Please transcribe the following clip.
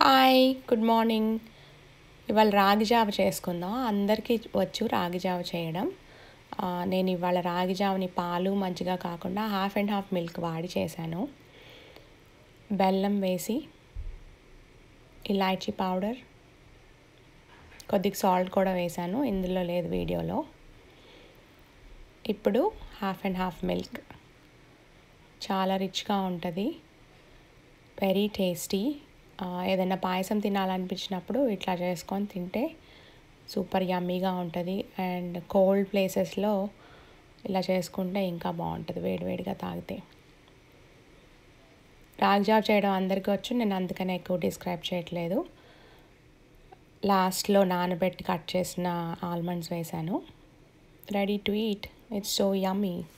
hi good morning ఇవాళ రాగి జావ చేసుకుందాం అందరికీ వచ్చు రాగి జావ చేయడం ఆ, నేను ఇవాళ రాగి జావని పాలు మజ్జిగ కాకుండా హాఫ్ అండ్ హాఫ్ మిల్క్ వాడి చేశాను బెల్లం వేసి ఇలాచీ పౌడర్ కొద్దిగా సాల్ట్ కూడా వేశాను ఇందులో లేదు వీడియోలో ఇప్పుడు హాఫ్ అండ్ హాఫ్ మిల్క్ చాలా రిచ్గా ఉంటుంది వెరీ టేస్టీ ఏదైనా పాయసం తినాలనిపించినప్పుడు ఇట్లా చేసుకొని తింటే సూపర్ యమ్మీగా ఉంటుంది అండ్ కోల్డ్ ప్లేసెస్లో ఇలా చేసుకుంటే ఇంకా బాగుంటుంది వేడివేడిగా తాగితే రాగి జాబ్ చేయడం అందరికీ వచ్చు నేను అందుకనే ఎక్కువ డిస్క్రైబ్ చేయట్లేదు లాస్ట్లో నానబెట్టి కట్ చేసిన ఆల్మండ్స్ వేశాను ready to eat it's so yummy